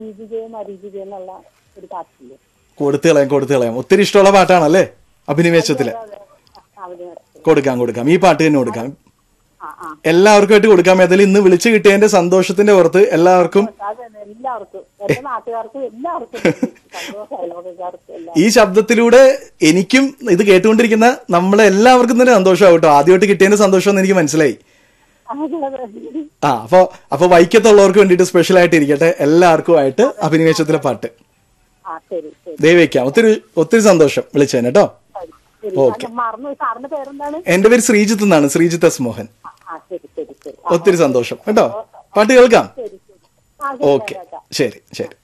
ദീപികയും അരീപികയും എന്നുള്ള ഒരു പാട്ടില്ലേ കൊടുത്തു കളയാം കൊടുത്തു കളയാം ഒത്തിരി ഇഷ്ടമുള്ള പാട്ടാണല്ലേ അഭിനിവേശത്തില് അതെ അവിടെ കൊടുക്കാം കൊടുക്കാം ഈ പാട്ട് തന്നെ കൊടുക്കാം ആ ആ എല്ലാവർക്കുമായിട്ട് കൊടുക്കാം ഏതായാലും ഇന്ന് വിളിച്ചു കിട്ടിയതിന്റെ സന്തോഷത്തിന്റെ പുറത്ത് എല്ലാവർക്കും അതെ എല്ലാവർക്കും എന്റെ നാട്ടുകാർക്കും എല്ലാവർക്കും സന്തോഷം അയൽവക്കക്കാർക്കും എല്ലാം ഈ ശബ്ദത്തിലൂടെ എനിക്കും ഇത് കേട്ടുകൊണ്ടിരിക്കുന്ന നമ്മളെ എല്ലാവർക്കും തന്നെ സന്തോഷമാവും കേട്ടോ ആദ്യമായിട്ട് കിട്ടിയതിന്റെ സന്തോഷം എന്ന് എനിക്ക് മനസ്സിലായി അതെ അതെ ആ അപ്പൊ അപ്പൊ വൈക്കത്തുള്ളവർക്ക് വേണ്ടിയിട്ട് സ്പെഷ്യൽ ആയിട്ട് ഇരിക്കട്ടെ എല്ലാവർക്കും ആയിട്ട് അഭിനിവേശത്തിലെ പാട്ട് ആ ശരി ശരി ദേ വെക്കാം ഒത്തിരി ഒത്തിരി സന്തോഷം വിളിച്ചതിന് കേട്ടോ ശരി ശരി ഓക്കേ. ഞാൻ മറന്നു സാറിന്റെ പേരെന്താണ് എന്റെ പേര് ശ്രീജിത്ത് എന്നാണ് ശ്രീജിത്ത് എസ് മോഹൻ ആ, ആ ശരി ശരി ശരി ആ, ഒത്തിരി സന്തോഷം കേട്ടോ പാട്ട് കേൾക്കാം ശരി ശരി ആ ശരി ഓക്കെ കേൾക്കാം. ശരി ശരി